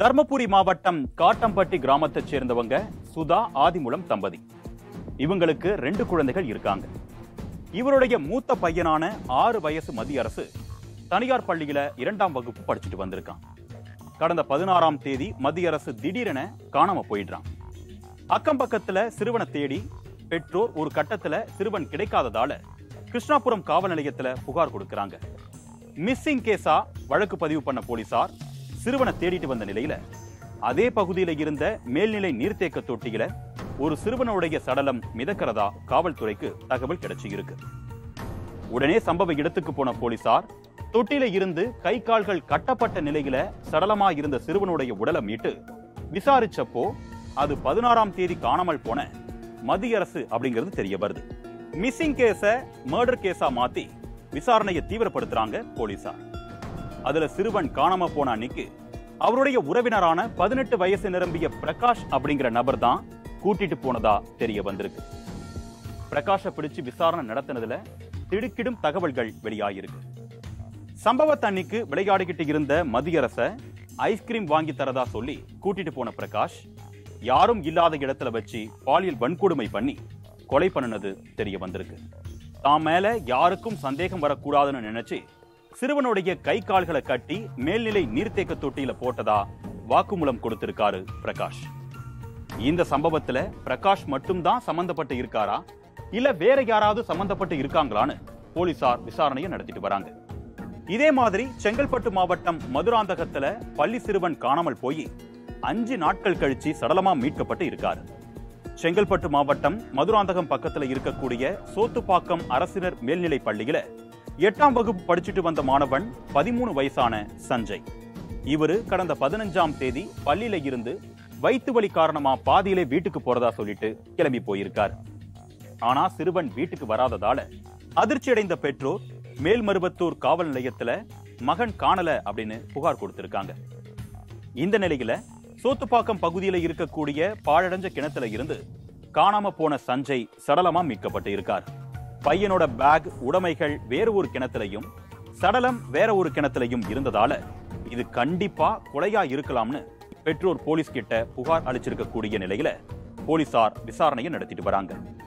தர்மபுரி மாவட்டம் காட்டம்பட்டி கிராமத்தைச் சேர்ந்தவங்க சுதா ஆதிமுலம் தம்பதி இவங்களுக்கு ரெண்டு குழந்தைகள் இருக்காங்க இவருடைய மூத்த பையனான ஆறு வயசு மத்திய அரசு தனியார் பள்ளியில இரண்டாம் வகுப்பு படிச்சுட்டு வந்திருக்கான் கடந்த பதினாறாம் தேதி மத்திய அரசு திடீரென காணாம போயிடுறான் அக்கம் பக்கத்துல சிறுவனை தேடி பெற்றோர் ஒரு கட்டத்துல சிறுவன் கிடைக்காததால கிருஷ்ணாபுரம் காவல் நிலையத்துல புகார் கொடுக்கறாங்க மிஸ்ஸிங் கேஸா வழக்கு பதிவு பண்ண போலீசார் சிறுவனை தேடிட்டு வந்த நிலையில அதே பகுதியில இருந்த மேல்நிலை நீர்த்தேக்க தொட்டியில ஒரு சிறுவனுடைய சடலம் மிதக்கிறதா காவல்துறைக்கு தகவல் கிடைச்சி இருக்கு உடனே சம்பவ இடத்துக்கு போன போலீசார் தொட்டில இருந்து கை கால்கள் கட்டப்பட்ட நிலையில சடலமா இருந்த சிறுவனுடைய உடலை மீட்டு விசாரிச்சப்போ அது பதினாறாம் தேதி காணாமல் போன மத்திய அரசு அப்படிங்கிறது தெரிய வருது மிஸ்ஸிங் கேஸ மர்டர் கேஸா மாத்தி விசாரணையை தீவிரப்படுத்துறாங்க போலீசார் அதுல சிறுவன் காணாம போன அன்னைக்கு அவருடைய உறவினரான பதினெட்டு வயசு நிரம்பிய பிரகாஷ் அப்படிங்கிற நபர் தான் கூட்டிட்டு போனதா தெரிய வந்திருக்கு பிரகாஷை பிடிச்சு விசாரணை நடத்தினதுல திடுக்கிடும் தகவல்கள் வெளியாகிருக்கு சம்பவத்தன்னைக்கு விளையாடிக்கிட்டு இருந்த மத்திய அரச ஐஸ்கிரீம் வாங்கி தரதா சொல்லி கூட்டிட்டு போன பிரகாஷ் யாரும் இல்லாத இடத்துல வச்சு பாலியல் வன்கொடுமை பண்ணி கொலை பண்ணினது தெரிய வந்திருக்கு தான் மேல யாருக்கும் சந்தேகம் வரக்கூடாதுன்னு நினைச்சு சிறுவனுடைய கை கால்களை கட்டி மேல்நிலை நீர்த்தேக்க தொட்டியில போட்டதா வாக்குமூலம் கொடுத்திருக்காரு பிரகாஷ் இந்த சம்பவத்துல பிரகாஷ் மட்டும்தான் சம்பந்தப்பட்டு இருக்காரா இல்ல வேற யாராவது சம்பந்தப்பட்டு இருக்காங்களான்னு போலீசார் விசாரணையை நடத்திட்டு வராங்க இதே மாதிரி செங்கல்பட்டு மாவட்டம் மதுராந்தகத்துல பள்ளி சிறுவன் காணாமல் போய் அஞ்சு நாட்கள் கழிச்சு சடலமா மீட்கப்பட்டு இருக்காரு செங்கல்பட்டு மாவட்டம் மதுராந்தகம் பக்கத்துல இருக்கக்கூடிய சோத்துப்பாக்கம் அரசினர் மேல்நிலை பள்ளியில எட்டாம் வகுப்பு படிச்சுட்டு வந்த மாணவன் பதிமூணு வயசான சஞ்சய் இவரு கடந்த பதினஞ்சாம் தேதி பள்ளியில இருந்து வயிற்று வலி காரணமா பாதியிலே வீட்டுக்கு போறதா சொல்லிட்டு கிளம்பி போயிருக்காரு ஆனா சிறுவன் வீட்டுக்கு வராததால அதிர்ச்சி அடைந்த பெற்றோர் மேல்மருவத்தூர் காவல் நிலையத்துல மகன் காணல அப்படின்னு புகார் கொடுத்திருக்காங்க இந்த நிலையில சோத்துப்பாக்கம் பகுதியில இருக்கக்கூடிய பாழடைஞ்ச கிணத்துல இருந்து காணாம போன சஞ்சய் சடலமா மீட்கப்பட்டு இருக்கார் பையனோட பேக் உடைமைகள் வேற ஒரு கிணத்துலயும் சடலம் வேற ஒரு கிணத்துலயும் இருந்ததால இது கண்டிப்பா கொலையா இருக்கலாம்னு பெற்றோர் போலீஸ் கிட்ட புகார் அளிச்சிருக்கக்கூடிய நிலையில போலீசார் விசாரணையை நடத்திட்டு வராங்க